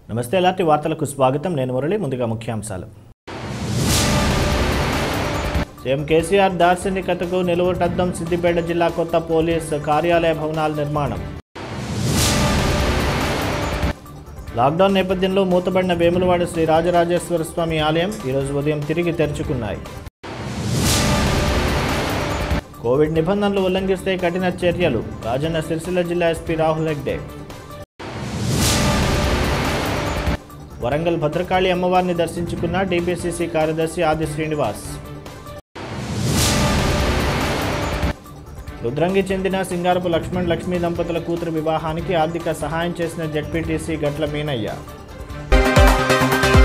నమస్తే ఎలాంటి వార్తలకు స్వాగతం నేను మురళి ముందుగా ముఖ్యాంశాలు సీఎం కేసీఆర్ దార్శనికతకు నిలువటద్దం సిద్దిపేట జిల్లా కొత్త పోలీస్ కార్యాలయ భవనాల నిర్మాణం లాక్డౌన్ నేపథ్యంలో మూతబడిన వేములవాడ శ్రీ రాజరాజేశ్వర స్వామి ఆలయం ఈరోజు ఉదయం తిరిగి తెరుచుకున్నాయి కోవిడ్ నిబంధనలు ఉల్లంఘిస్తే కఠిన చర్యలు రాజన్న సిరిసిల్ల జిల్లా ఎస్పీ రాహుల్ హెగ్డే వరంగల్ భద్రకాళి అమ్మవారిని దర్శించుకున్న టీపీసీసీ కార్యదర్శి ఆది శ్రీనివాస్ రుద్రంగి చెందిన సింగారపు లక్ష్మణ్ లక్ష్మీ దంపతుల కూతురు వివాహానికి ఆర్థిక సహాయం చేసిన జడ్పీటీసీ గట్ల మీనయ్య